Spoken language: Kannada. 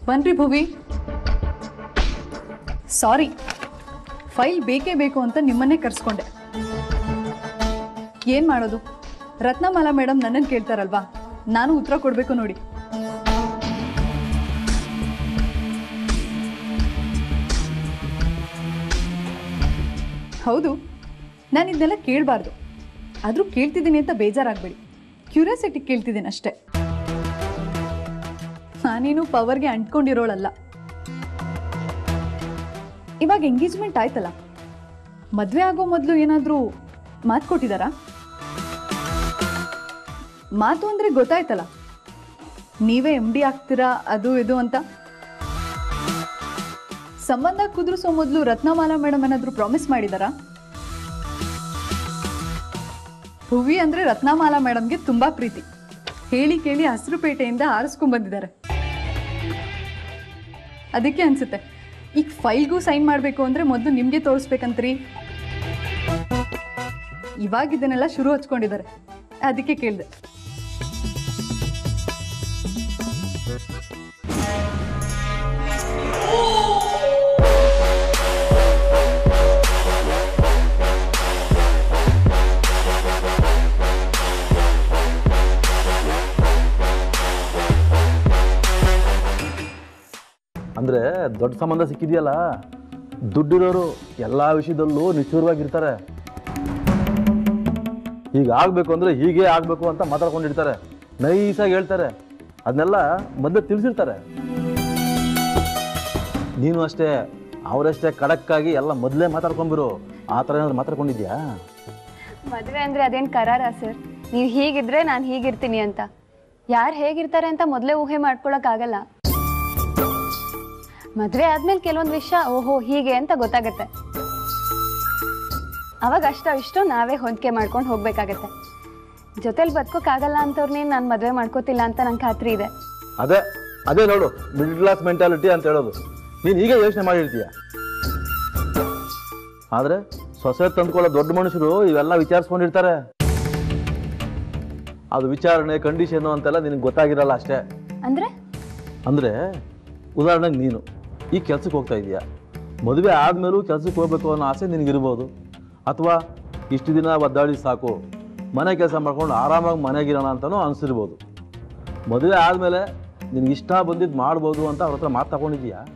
ಬನ್ರಿ ಭುವಿ ಸಾರಿ ಫೈಲ್ ಬೇಕೇ ಬೇಕು ಅಂತ ನಿಮ್ಮನ್ನೇ ಕರ್ಸ್ಕೊಂಡೆ ಏನ್ ಮಾಡೋದು ರತ್ನಮಾಲಾ ಮೇಡಮ್ ನನ್ನನ್ನು ಕೇಳ್ತಾರಲ್ವಾ ನಾನು ಉತ್ತರ ಕೊಡಬೇಕು ನೋಡಿ ಹೌದು ನಾನು ಇದನ್ನೆಲ್ಲ ಕೇಳಬಾರ್ದು ಆದರೂ ಕೇಳ್ತಿದ್ದೀನಿ ಅಂತ ಬೇಜಾರಾಗಬೇಡಿ ಕ್ಯೂರಿಯಾಸಿಟಿ ಕೇಳ್ತಿದ್ದೀನಿ ಅಷ್ಟೇ ನಾನೇನು ಪವರ್ಗೆ ಅಂಟ್ಕೊಂಡಿರೋಳಲ್ಲ ಇವಾಗ ಎಂಗೇಜ್ಮೆಂಟ್ ಆಯ್ತಲ್ಲ ಮದುವೆ ಆಗೋ ಮೊದಲು ಏನಾದರೂ ಮಾತು ಕೊಟ್ಟಿದ್ದಾರಾ ಮಾತು ಅಂದರೆ ಗೊತ್ತಾಯ್ತಲ್ಲ ನೀವೇ ಎಮ್ ಡಿ ಆಗ್ತೀರಾ ಅದು ಇದು ಅಂತ ಸಂಬಂಧ ಕುದುರಿಸೋ ಮೊದಲು ರತ್ನಮಾಲಾ ಮೇಡಮ್ ಏನಾದರೂ ಪ್ರಾಮಿಸ್ ಮಾಡಿದಾರಾ ಭುವಿ ಅಂದರೆ ರತ್ನಮಾಲಾ ಮೇಡಮ್ಗೆ ತುಂಬ ಪ್ರೀತಿ ಹೇಳಿ ಕೇಳಿ ಹಸಿರುಪೇಟೆಯಿಂದ ಆರಿಸ್ಕೊಂಡ್ ಬಂದಿದ್ದಾರೆ ಅದಕ್ಕೆ ಅನ್ಸುತ್ತೆ ಈಗ ಫೈಲ್ಗೂ ಸೈನ್ ಮಾಡಬೇಕು ಅಂದರೆ ಮೊದಲು ನಿಮಗೆ ತೋರಿಸ್ಬೇಕಂತ್ರಿ ಇವಾಗ ಇದನ್ನೆಲ್ಲ ಶುರು ಹಚ್ಕೊಂಡಿದ್ದಾರೆ ಅದಕ್ಕೆ ಕೇಳಿದೆ ಅಂದರೆ ದೊಡ್ಡ ಸಂಬಂಧ ಸಿಕ್ಕಿದೆಯಲ್ಲ ದುಡ್ಡಿರೋರು ಎಲ್ಲ ವಿಷಯದಲ್ಲೂ ನಿಷ್ಠುರವಾಗಿರ್ತಾರೆ ಹೀಗೆ ಆಗಬೇಕು ಅಂದರೆ ಹೀಗೆ ಆಗಬೇಕು ಅಂತ ಮಾತಾಡ್ಕೊಂಡಿರ್ತಾರೆ ನೈಸಾಗಿ ಹೇಳ್ತಾರೆ ಅದನ್ನೆಲ್ಲ ಮೊದಲೇ ತಿಳಿಸಿರ್ತಾರೆ ನೀನು ಅಷ್ಟೇ ಅವರಷ್ಟೇ ಖಡಕ್ಕಾಗಿ ಎಲ್ಲ ಮೊದಲೇ ಮಾತಾಡ್ಕೊಂಬಿರು ಆ ಥರ ಏನಾದ್ರು ಮಾತಾಡ್ಕೊಂಡಿದ್ಯಾ ಮದುವೆ ಅಂದ್ರೆ ಅದೇನ್ ಕರಾರ ಸರ್ ನೀವು ಹೀಗಿದ್ರೆ ನಾನು ಹೀಗಿರ್ತೀನಿ ಅಂತ ಯಾರು ಹೇಗಿರ್ತಾರೆ ಅಂತ ಮೊದಲೇ ಊಹೆ ಮಾಡ್ಕೊಳಕ್ ಆಗಲ್ಲ ಮದುವೆ ಆದ್ಮೇಲೆ ಕೆಲವೊಂದು ವಿಷಯ ಓಹೋ ಹೀಗೆ ಅಂತ ಗೊತ್ತಾಗತ್ತೆ ಅವಾಗ ಅಷ್ಟೋ ಇಷ್ಟೋ ನಾವೇ ಹೊಂದಿಕೆ ಮಾಡ್ಕೊಂಡು ಹೋಗ್ಬೇಕಾಗತ್ತೆ ಜೊತೆಲಿ ಬದುಕೋಕ್ಕಾಗಲ್ಲ ಅಂತವ್ರನ್ನೇನು ನಾನು ಮದುವೆ ಮಾಡ್ಕೋತಿಲ್ಲ ಅಂತ ನಂಗೆ ಖಾತ್ರಿ ಇದೆ ಅದೇ ಅದೇ ನೋಡು ಮಿಡ್ಲ್ ಕ್ಲಾಸ್ ಮೆಂಟಾಲಿಟಿ ಅಂತ ಹೇಳೋದು ನೀನು ಹೀಗೆ ಯೋಚನೆ ಮಾಡಿರ್ತೀಯ ಆದರೆ ಸೊಸೆ ತಂದ್ಕೊಳ್ಳೋ ದೊಡ್ಡ ಮನುಷ್ಯರು ಇವೆಲ್ಲ ವಿಚಾರಿಸ್ಕೊಂಡಿರ್ತಾರೆ ಅದು ವಿಚಾರಣೆ ಕಂಡೀಷನು ಅಂತೆಲ್ಲ ನಿನಗೆ ಗೊತ್ತಾಗಿರಲ್ಲ ಅಷ್ಟೇ ಅಂದ್ರೆ ಅಂದರೆ ಉದಾಹರಣೆಗೆ ನೀನು ಈ ಕೆಲ್ಸಕ್ಕೆ ಹೋಗ್ತಾ ಇದೀಯಾ ಮದುವೆ ಆದಮೇಲೂ ಕೆಲ್ಸಕ್ಕೆ ಹೋಗ್ಬೇಕು ಅನ್ನೋ ಆಸೆ ನಿನಗಿರ್ಬೋದು ಅಥವಾ ಇಷ್ಟು ದಿನ ಒದ್ದಾಡಿ ಸಾಕು ಮನೆ ಕೆಲಸ ಮಾಡ್ಕೊಂಡು ಆರಾಮಾಗಿ ಮನೆಗಿರೋಣ ಅಂತಲೂ ಅನಿಸಿರ್ಬೋದು ಮದುವೆ ಆದಮೇಲೆ ನಿನಗೆ ಇಷ್ಟ ಬಂದಿದ್ದು ಮಾಡ್ಬೋದು ಅಂತ ಅವ್ರ ಹತ್ರ ಮಾತು ತಗೊಂಡಿದ್ಯಾ